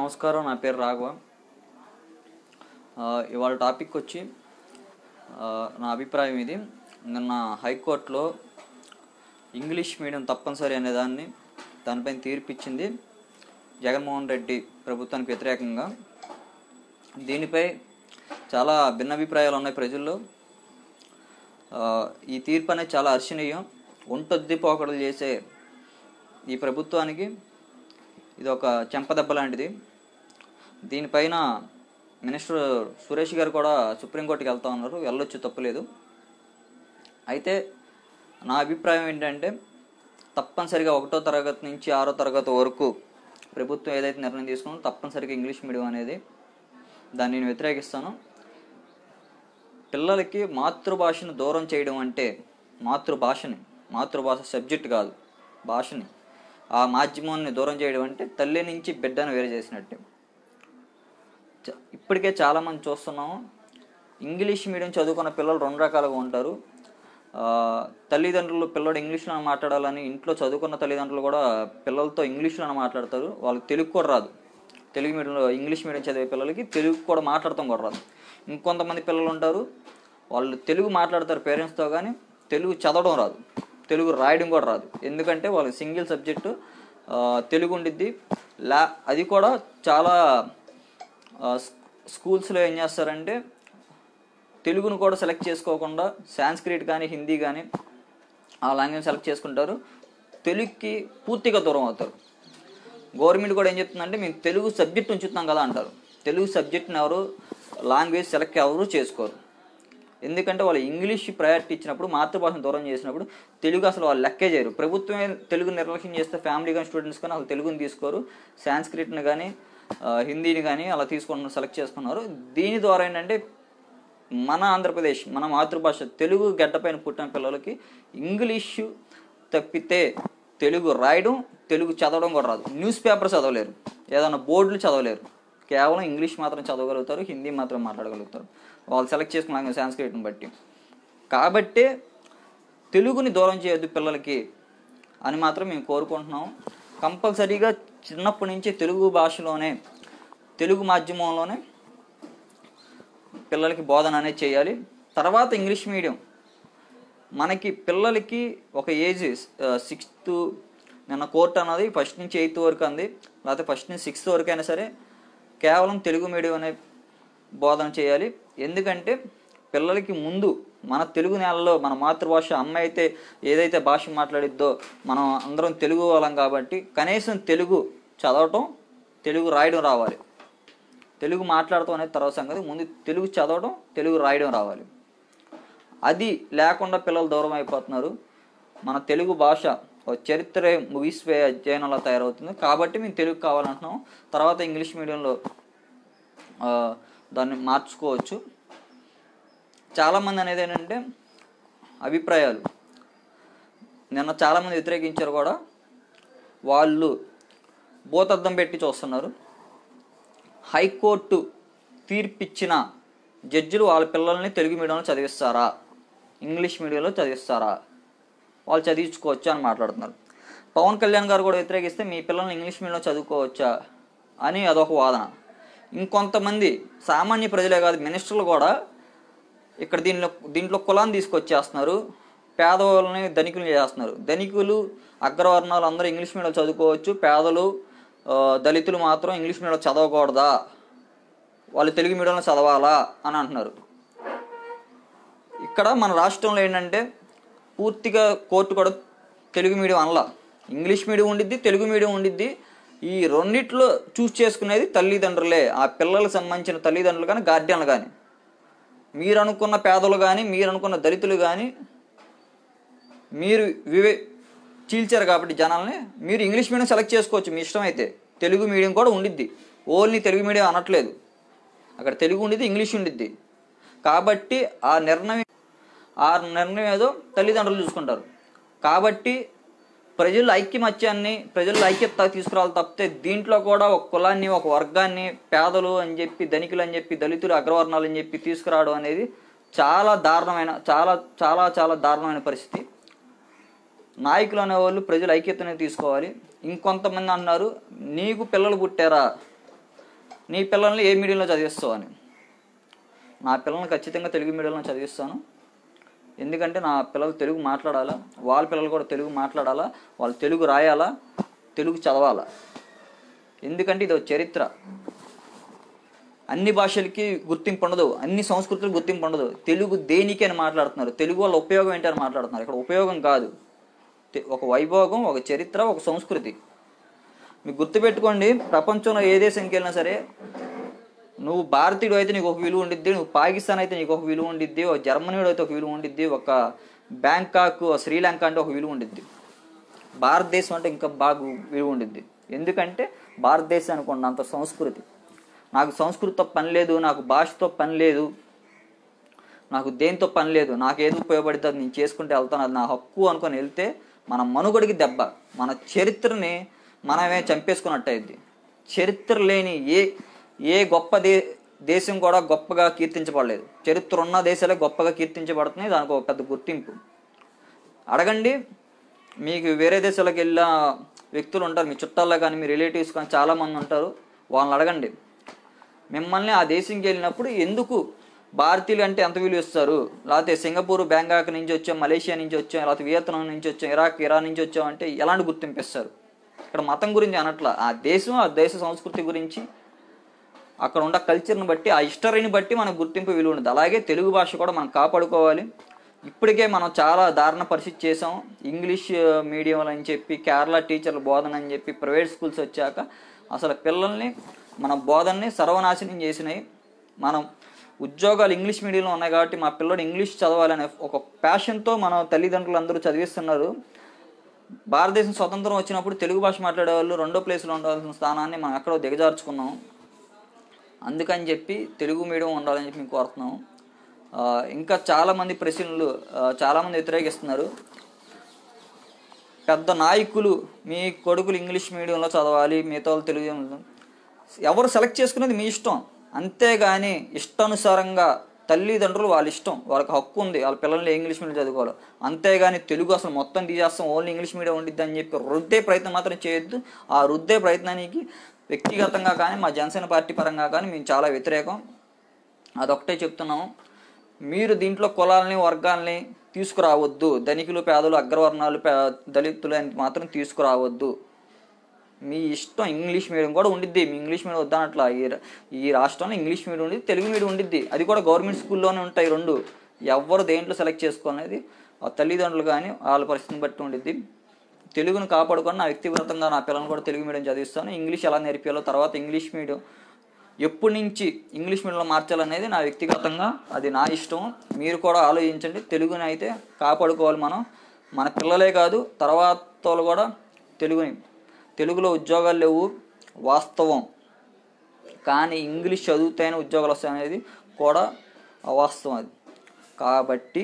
నమస్కారం నా పేరు రాఘవ ఆ, ఇవాళ టాపిక్ వచ్చి ఆ, నా అభిప్రాయం ఇది నిన్న హైకోర్టులో ఇంగ్లీష్ మీడియం తప్పనిసరి అనే దాన్ని దానిపైన తీర్పిచ్చింది జగన్మోహన్ రెడ్డి ప్రభుత్వానికి వ్యతిరేకంగా దీనిపై చాలా భిన్నాభిప్రాయాలు ఉన్నాయి ప్రజల్లో ఆ, ఈ తీర్పు అనేది చాలా హర్షణీయం ఒంటొద్ది పోకడలు చేసే ఈ ప్రభుత్వానికి ఇది ఒక చెంపదెబ్బ లాంటిది దీనిపైన మినిస్టర్ సురేష్ గారు కూడా సుప్రీంకోర్టుకి వెళ్తా ఉన్నారు వెళ్ళొచ్చు తప్పులేదు అయితే నా అభిప్రాయం ఏంటంటే తప్పనిసరిగా ఒకటో తరగతి నుంచి ఆరో తరగతి వరకు ప్రభుత్వం ఏదైతే నిర్ణయం తీసుకుందో తప్పనిసరిగా ఇంగ్లీష్ మీడియం అనేది దాన్ని నేను వ్యతిరేకిస్తాను పిల్లలకి మాతృభాషను దూరం చేయడం అంటే మాతృభాషని మాతృభాష సబ్జెక్ట్ కాదు భాషని ఆ మాధ్యమాన్ని దూరం చేయడం అంటే తల్లి నుంచి బిడ్డను వేరు చేసినట్టే చ- ఇప్పటికే చాలామంది చూస్తున్నాము ఇంగ్లీష్ మీడియం చదువుకున్న పిల్లలు రెండు రకాలుగా ఉంటారు ఆ, తల్లిదండ్రులు పిల్లడు ఇంగ్లీష్లో మాట్లాడాలని ఇంట్లో చదువుకున్న తల్లిదండ్రులు కూడా పిల్లలతో ఇంగ్లీష్లో మాట్లాడతారు వాళ్ళకి తెలుగు కూడా రాదు తెలుగు మీడియంలో ఇంగ్లీష్ మీడియం చదివే పిల్లలకి తెలుగు కూడా మాట్లాడటం కూడా రాదు ఇంకొంతమంది పిల్లలు ఉంటారు వాళ్ళు తెలుగు మాట్లాడతారు పేరెంట్స్తో కానీ తెలుగు చదవడం రాదు తెలుగు రాయడం కూడా రాదు ఎందుకంటే వాళ్ళకి సింగిల్ సబ్జెక్టు ఆ, తెలుగు ఉండిద్ది లా అది కూడా చాలా ఆ, స్- స్కూల్స్లో ఏం చేస్తారంటే తెలుగును కూడా సెలెక్ట్ చేసుకోకుండా సాంస్క్రిట్ కానీ హిందీ కానీ ఆ లాంగ్వేజ్ సెలెక్ట్ చేసుకుంటారు తెలుగుకి పూర్తిగా దూరం అవుతారు గవర్నమెంట్ కూడా ఏం చెప్తుందంటే మేము తెలుగు సబ్జెక్ట్ ఉంచుతున్నాం కదా అంటారు తెలుగు సబ్జెక్ట్ని ఎవరు లాంగ్వేజ్ సెలెక్ట్ ఎవరు చేసుకోరు ఎందుకంటే వాళ్ళు ఇంగ్లీష్ ప్రయారిటీ ఇచ్చినప్పుడు మాతృభాషను దూరం చేసినప్పుడు తెలుగు అసలు వాళ్ళు లెక్కే చేయరు ప్రభుత్వమే తెలుగు నిర్లక్ష్యం చేస్తే ఫ్యామిలీ కానీ స్టూడెంట్స్ కానీ అసలు తెలుగుని తీసుకోరు సాంస్క్రిట్ని కానీ ఆ, హిందీని కానీ అలా తీసుకున్న సెలెక్ట్ చేసుకున్నారు దీని ద్వారా ఏంటంటే మన ఆంధ్రప్రదేశ్ మన మాతృభాష తెలుగు గడ్డపైన పుట్టిన పిల్లలకి ఇంగ్లీషు తప్పితే తెలుగు రాయడం తెలుగు చదవడం కూడా రాదు న్యూస్ పేపర్ చదవలేరు ఏదైనా బోర్డులు చదవలేరు కేవలం ఇంగ్లీష్ మాత్రం చదవగలుగుతారు హిందీ మాత్రం మాట్లాడగలుగుతారు వాళ్ళు సెలెక్ట్ చేసుకున్నాం సాంస్క్రిట్ని బట్టి కాబట్టే తెలుగుని దూరం చేయొద్దు పిల్లలకి అని మాత్రం మేము కోరుకుంటున్నాం కంపల్సరీగా చిన్నప్పటి నుంచి తెలుగు భాషలోనే తెలుగు మాధ్యమంలోనే పిల్లలకి బోధన అనేది చేయాలి తర్వాత ఇంగ్లీష్ మీడియం మనకి పిల్లలకి ఒక ఏజ్ సిక్స్త్ నిన్న కోర్ట్ అన్నది ఫస్ట్ నుంచి ఎయిత్ వరకు అంది లేకపోతే ఫస్ట్ నుంచి సిక్స్త్ వరకు అయినా సరే కేవలం తెలుగు మీడియం అనే బోధన చేయాలి ఎందుకంటే పిల్లలకి ముందు మన తెలుగు నేలలో మన మాతృభాష అమ్మ అయితే ఏదైతే భాష మాట్లాడిద్దో మనం అందరం తెలుగు వాళ్ళం కాబట్టి కనీసం తెలుగు చదవటం తెలుగు రాయడం రావాలి తెలుగు మాట్లాడటం అనేది తర్వాత సంగతి ముందు తెలుగు చదవడం తెలుగు రాయడం రావాలి అది లేకుండా పిల్లలు దూరం అయిపోతున్నారు మన తెలుగు భాష ఒక చరిత్ర ముగిసిపోయే అధ్యయనంలో తయారవుతుంది కాబట్టి మేము తెలుగు కావాలంటున్నాం తర్వాత ఇంగ్లీష్ మీడియంలో ఆ, దాన్ని మార్చుకోవచ్చు చాలామంది అనేది ఏంటంటే అభిప్రాయాలు నిన్న చాలామంది వ్యతిరేకించారు కూడా వాళ్ళు భూతద్దం పెట్టి చూస్తున్నారు హైకోర్టు తీర్పిచ్చిన జడ్జిలు వాళ్ళ పిల్లల్ని తెలుగు మీడియంలో చదివిస్తారా ఇంగ్లీష్ మీడియంలో చదివిస్తారా వాళ్ళు చదివించుకోవచ్చా అని మాట్లాడుతున్నారు పవన్ కళ్యాణ్ గారు కూడా వ్యతిరేకిస్తే మీ పిల్లల్ని ఇంగ్లీష్ మీడియంలో చదువుకోవచ్చా అని అదొక వాదన ఇంకొంతమంది సామాన్య ప్రజలే కాదు మినిస్టర్లు కూడా ఇక్కడ దీనిలో దీంట్లో కులాన్ని తీసుకొచ్చేస్తున్నారు పేదవాళ్ళని ధనికులు చేస్తున్నారు ధనికులు అగ్రవర్ణాలు అందరూ ఇంగ్లీష్ మీడియం చదువుకోవచ్చు పేదలు ఆ, దళితులు మాత్రం ఇంగ్లీష్ మీడియం చదవకూడదా వాళ్ళు తెలుగు మీడియంలో చదవాలా అని అంటున్నారు ఇక్కడ మన రాష్ట్రంలో ఏంటంటే పూర్తిగా కోర్టు కూడా తెలుగు మీడియం అనలా ఇంగ్లీష్ మీడియం ఉండిద్ది తెలుగు మీడియం ఉండిద్ది ఈ రెండిట్లో చూస్ చేసుకునేది తల్లిదండ్రులే ఆ పిల్లలకు సంబంధించిన తల్లిదండ్రులు కానీ గార్డియన్లు కానీ మీరు అనుకున్న పేదలు కానీ మీరు అనుకున్న దళితులు కానీ మీరు వివే చీల్చారు కాబట్టి జనాల్ని మీరు ఇంగ్లీష్ మీడియం సెలెక్ట్ చేసుకోవచ్చు మీ ఇష్టం అయితే తెలుగు మీడియం కూడా ఉండిద్ది ఓన్లీ తెలుగు మీడియం అనట్లేదు అక్కడ తెలుగు ఉండిద్ది ఇంగ్లీష్ ఉండిద్ది కాబట్టి ఆ నిర్ణయం ఆ నిర్ణయం ఏదో తల్లిదండ్రులు చూసుకుంటారు కాబట్టి ప్రజల ఐక్యమత్యాన్ని ప్రజల ఐక్యత తీసుకురావాలి తప్పితే దీంట్లో కూడా ఒక కులాన్ని ఒక వర్గాన్ని పేదలు అని చెప్పి ధనికులు అని చెప్పి దళితులు అగ్రవర్ణాలు అని చెప్పి తీసుకురావడం అనేది చాలా దారుణమైన చాలా చాలా చాలా దారుణమైన పరిస్థితి నాయకులు అనేవాళ్ళు ప్రజల ఐక్యతని తీసుకోవాలి ఇంకొంతమంది అన్నారు నీకు పిల్లలు పుట్టారా నీ పిల్లల్ని ఏ మీడియంలో చదివిస్తావు అని నా పిల్లల్ని ఖచ్చితంగా తెలుగు మీడియంలో చదివిస్తాను ఎందుకంటే నా పిల్లలు తెలుగు మాట్లాడాలా వాళ్ళ పిల్లలు కూడా తెలుగు మాట్లాడాలా వాళ్ళు తెలుగు రాయాలా తెలుగు చదవాలా ఎందుకంటే ఇది ఒక చరిత్ర అన్ని భాషలకి గుర్తింపు ఉండదు అన్ని సంస్కృతులకు గుర్తింపు ఉండదు తెలుగు దేనికి అని మాట్లాడుతున్నారు తెలుగు వల్ల ఉపయోగం ఏంటి అని మాట్లాడుతున్నారు ఇక్కడ ఉపయోగం కాదు తె- ఒక వైభోగం ఒక చరిత్ర ఒక సంస్కృతి మీకు గుర్తుపెట్టుకోండి ప్రపంచంలో ఏ దేశానికి వెళ్ళినా సరే నువ్వు భారతీయుడు అయితే నీకు ఒక విలువ ఉండిద్ది నువ్వు పాకిస్తాన్ అయితే నీకు ఒక విలువ ఉండిద్ది ఒక జర్మనీయుడు అయితే ఒక విలువ ఉండిద్ది ఒక బ్యాంకాక్ శ్రీలంక అంటే ఒక విలువ ఉండిద్ది భారతదేశం అంటే ఇంకా బాగా విలువ ఉండిద్ది ఎందుకంటే భారతదేశానికి ఉన్నంత సంస్కృతి నాకు సంస్కృతితో పని లేదు నాకు భాషతో పని లేదు నాకు దేంతో పని లేదు నాకు ఏది ఉపయోగపడితే అది నేను చేసుకుంటే వెళ్తాను అది నా హక్కు అనుకొని వెళ్తే మన మనుగడికి దెబ్బ మన చరిత్రని మనమే చంపేసుకున్నట్టు అయింది చరిత్ర లేని ఏ ఏ గొప్ప దే దేశం కూడా గొప్పగా కీర్తించబడలేదు చరిత్ర ఉన్న దేశాలే గొప్పగా కీర్తించబడుతున్నాయి దానికి ఒక పెద్ద గుర్తింపు అడగండి మీకు వేరే దేశాలకు వెళ్ళిన వ్యక్తులు ఉంటారు మీ చుట్టాల్లో కానీ మీ రిలేటివ్స్ కానీ చాలామంది ఉంటారు వాళ్ళని అడగండి మిమ్మల్ని ఆ దేశంకి వెళ్ళినప్పుడు ఎందుకు భారతీయులు అంటే ఎంత విలువ ఇస్తారు లేకపోతే సింగపూర్ బ్యాంకాక్ నుంచి వచ్చాం మలేషియా నుంచి వచ్చాం లేకపోతే వియత్నాం నుంచి వచ్చాం ఇరాక్ ఇరాన్ నుంచి వచ్చాం అంటే ఎలాంటి గుర్తింపు ఇస్తారు ఇక్కడ మతం గురించి అనట్లా ఆ దేశం ఆ దేశ సంస్కృతి గురించి అక్కడ ఉన్న కల్చర్ని బట్టి ఆ హిస్టరీని బట్టి మనకు గుర్తింపు విలువ ఉంటుంది అలాగే తెలుగు భాష కూడా మనం కాపాడుకోవాలి ఇప్పటికే మనం చాలా దారుణ పరిస్థితి చేసాం ఇంగ్లీష్ మీడియం అని చెప్పి కేరళ టీచర్ల బోధన అని చెప్పి ప్రైవేట్ స్కూల్స్ వచ్చాక అసలు పిల్లల్ని మన బోధనని సర్వనాశనం చేసినాయి మనం ఉద్యోగాలు ఇంగ్లీష్ మీడియంలో ఉన్నాయి కాబట్టి మా పిల్లడు ఇంగ్లీష్ చదవాలనే ఒక ప్యాషన్తో మన తల్లిదండ్రులు అందరూ చదివిస్తున్నారు భారతదేశం స్వతంత్రం వచ్చినప్పుడు తెలుగు భాష మాట్లాడే వాళ్ళు రెండో ప్లేస్లో ఉండాల్సిన స్థానాన్ని మనం ఎక్కడో దిగజార్చుకున్నాం అందుకని చెప్పి తెలుగు మీడియం ఉండాలని చెప్పి మేము కోరుతున్నాం ఆ, ఇంకా చాలామంది ప్రశ్నలు ఆ, చాలామంది వ్యతిరేకిస్తున్నారు పెద్ద నాయకులు మీ కొడుకులు ఇంగ్లీష్ మీడియంలో చదవాలి మిగతా వాళ్ళు తెలుగు మీడియంలో. ఎవరు సెలెక్ట్ చేసుకునేది మీ ఇష్టం అంతేగాని ఇష్టానుసారంగా తల్లిదండ్రులు వాళ్ళ ఇష్టం వాళ్ళకి హక్కు ఉంది వాళ్ళ పిల్లల్ని ఇంగ్లీష్ మీడియం చదువుకోవాలి అంతేగాని తెలుగు అసలు మొత్తం తీసేస్తాం ఓన్లీ ఇంగ్లీష్ మీడియం ఉండిద్ది అని చెప్పి రుద్దే ప్రయత్నం మాత్రం చేయొద్దు ఆ రుద్దే ప్రయత్నానికి వ్యక్తిగతంగా కానీ మా జనసేన పార్టీ పరంగా కానీ మేము చాలా వ్యతిరేకం అదొకటే చెప్తున్నాము మీరు దీంట్లో కులాలని వర్గాల్ని తీసుకురావద్దు ధనికులు పేదలు అగ్రవర్ణాలు పే దళితులు అని మాత్రం తీసుకురావద్దు మీ ఇష్టం ఇంగ్లీష్ మీడియం కూడా ఉండిద్ది మీ ఇంగ్లీష్ మీడియం వద్దనట్లా ఈ రా- ఈ రాష్ట్రంలో ఇంగ్లీష్ మీడియం ఉండిద్ది తెలుగు మీడియం ఉండిద్ది అది కూడా గవర్నమెంట్ స్కూల్లోనే ఉంటాయి రెండు ఎవరు దేంట్లో సెలెక్ట్ చేసుకోనేది ఆ తల్లిదండ్రులు కానీ వాళ్ళ పరిస్థితిని బట్టి ఉండిద్ది తెలుగును కాపాడుకొని నా వ్యక్తిగతంగా నా పిల్లల్ని కూడా తెలుగు మీడియం చదివిస్తాను ఇంగ్లీష్ ఎలా నేర్పించాలో తర్వాత ఇంగ్లీష్ మీడియం ఎప్పటి నుంచి ఇంగ్లీష్ మీడియంలో మార్చాలనేది నా వ్యక్తిగతంగా అది నా ఇష్టం మీరు కూడా ఆలోచించండి తెలుగుని అయితే కాపాడుకోవాలి మనం మన పిల్లలే కాదు తర్వాత వాళ్ళు కూడా తెలుగుని తెలుగులో ఉద్యోగాలు లేవు వాస్తవం కానీ ఇంగ్లీష్ చదివితేనే ఉద్యోగాలు వస్తాయనేది కూడా అవాస్తవం అది కాబట్టి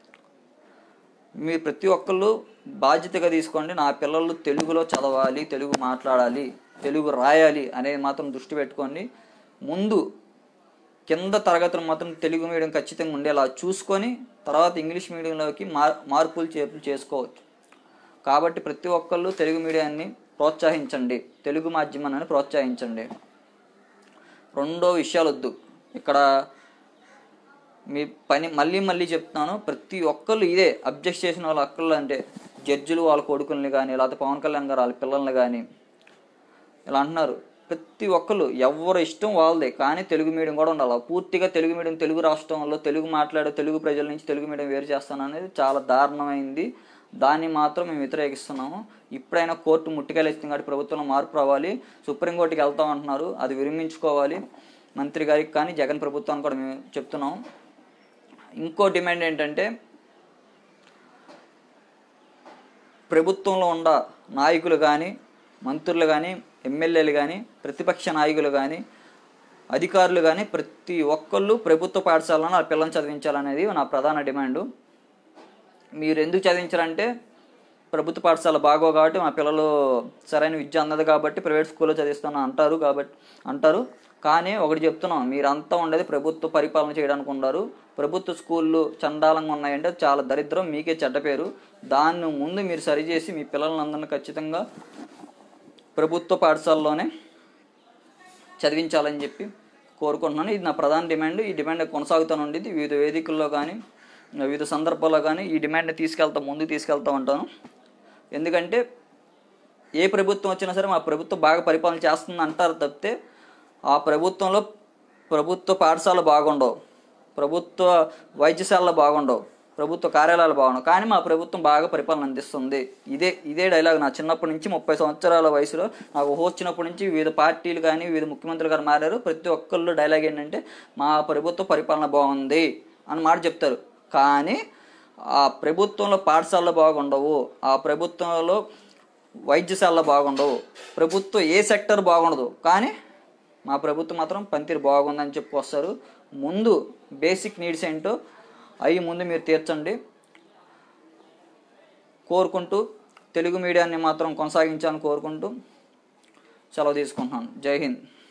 మీరు ప్రతి ఒక్కళ్ళు బాధ్యతగా తీసుకోండి నా పిల్లలు తెలుగులో చదవాలి తెలుగు మాట్లాడాలి తెలుగు రాయాలి అనేది మాత్రం దృష్టి పెట్టుకోండి ముందు కింద తరగతులు మాత్రం తెలుగు మీడియం ఖచ్చితంగా ఉండేలా చూసుకొని తర్వాత ఇంగ్లీష్ మీడియంలోకి మార్ మార్పులు చేర్పులు చేసుకోవచ్చు కాబట్టి ప్రతి ఒక్కళ్ళు తెలుగు మీడియాన్ని ప్రోత్సహించండి తెలుగు మాధ్యమాన్ని ప్రోత్సహించండి రెండో విషయాలు వద్దు ఇక్కడ మీ పని మళ్ళీ మళ్ళీ చెప్తున్నాను ప్రతి ఒక్కళ్ళు ఇదే అబ్జెక్ట్ చేసిన వాళ్ళ అక్కలు అంటే జడ్జిలు వాళ్ళ కొడుకుల్ని కానీ లేకపోతే పవన్ కళ్యాణ్ గారు వాళ్ళ పిల్లల్ని కానీ ఇలా అంటున్నారు ప్రతి ఒక్కరు ఎవరి ఇష్టం వాళ్ళదే కానీ తెలుగు మీడియం కూడా ఉండాలి పూర్తిగా తెలుగు మీడియం తెలుగు రాష్ట్రంలో తెలుగు మాట్లాడే తెలుగు ప్రజల నుంచి తెలుగు మీడియం వేరు చేస్తాను అనేది చాలా దారుణమైంది దాన్ని మాత్రం మేము వ్యతిరేకిస్తున్నాము ఇప్పుడైనా కోర్టు ముట్టికెళ్ళిస్తుంది కాబట్టి ప్రభుత్వంలో మార్పు రావాలి సుప్రీంకోర్టుకి వెళ్తాం అంటున్నారు అది విరమించుకోవాలి మంత్రి గారికి కానీ జగన్ ప్రభుత్వానికి కూడా మేము చెప్తున్నాం ఇంకో డిమాండ్ ఏంటంటే ప్రభుత్వంలో ఉన్న నాయకులు కానీ మంత్రులు కానీ ఎమ్మెల్యేలు కానీ ప్రతిపక్ష నాయకులు కానీ అధికారులు కానీ ప్రతి ఒక్కళ్ళు ప్రభుత్వ పాఠశాలలో నా పిల్లల్ని చదివించాలనేది నా ప్రధాన డిమాండు మీరు ఎందుకు చదివించారంటే ప్రభుత్వ పాఠశాల బాగో కాబట్టి మా పిల్లలు సరైన విద్య అందదు కాబట్టి ప్రైవేట్ స్కూల్లో చదివిస్తాను అంటారు కాబట్టి అంటారు కానీ ఒకటి చెప్తున్నాం మీరంతా ఉండేది ప్రభుత్వ పరిపాలన చేయడానికి ఉన్నారు ప్రభుత్వ స్కూళ్ళు చండాలంగా ఉన్నాయంటే చాలా దరిద్రం మీకే చెడ్డ పేరు దాన్ని ముందు మీరు సరిచేసి మీ పిల్లలందరినీ ఖచ్చితంగా ప్రభుత్వ పాఠశాలలోనే చదివించాలని చెప్పి కోరుకుంటున్నాను ఇది నా ప్రధాన డిమాండ్ ఈ డిమాండ్ కొనసాగుతూనే ఉండేది వివిధ వేదికల్లో కానీ వివిధ సందర్భాల్లో కానీ ఈ డిమాండ్ని తీసుకెళ్తా ముందుకు తీసుకెళ్తూ ఉంటాను ఎందుకంటే ఏ ప్రభుత్వం వచ్చినా సరే మా ప్రభుత్వం బాగా పరిపాలన చేస్తుంది అంటారు తప్పితే ఆ ప్రభుత్వంలో ప్రభుత్వ పాఠశాలలు బాగుండవు ప్రభుత్వ వైద్యశాలలు బాగుండవు ప్రభుత్వ కార్యాలయాలు బాగుండవు కానీ మా ప్రభుత్వం బాగా పరిపాలన అందిస్తుంది ఇదే ఇదే డైలాగ్ నా చిన్నప్పటి నుంచి ముప్పై సంవత్సరాల వయసులో నాకు ఊహ వచ్చినప్పటి నుంచి వివిధ పార్టీలు కానీ వివిధ ముఖ్యమంత్రులు గారు మారారు ప్రతి ఒక్కళ్ళు డైలాగ్ ఏంటంటే మా ప్రభుత్వ పరిపాలన బాగుంది అని మాట చెప్తారు కానీ ఆ ప్రభుత్వంలో పాఠశాలలు బాగుండవు ఆ ప్రభుత్వంలో వైద్యశాలలో బాగుండవు ప్రభుత్వం ఏ సెక్టర్ బాగుండదు కానీ మా ప్రభుత్వం మాత్రం పనితీరు బాగుందని చెప్పి వస్తారు ముందు బేసిక్ నీడ్స్ ఏంటో అవి ముందు మీరు తీర్చండి కోరుకుంటూ తెలుగు మీడియాన్ని మాత్రం కొనసాగించాలని కోరుకుంటూ సెలవు తీసుకుంటున్నాను జై హింద్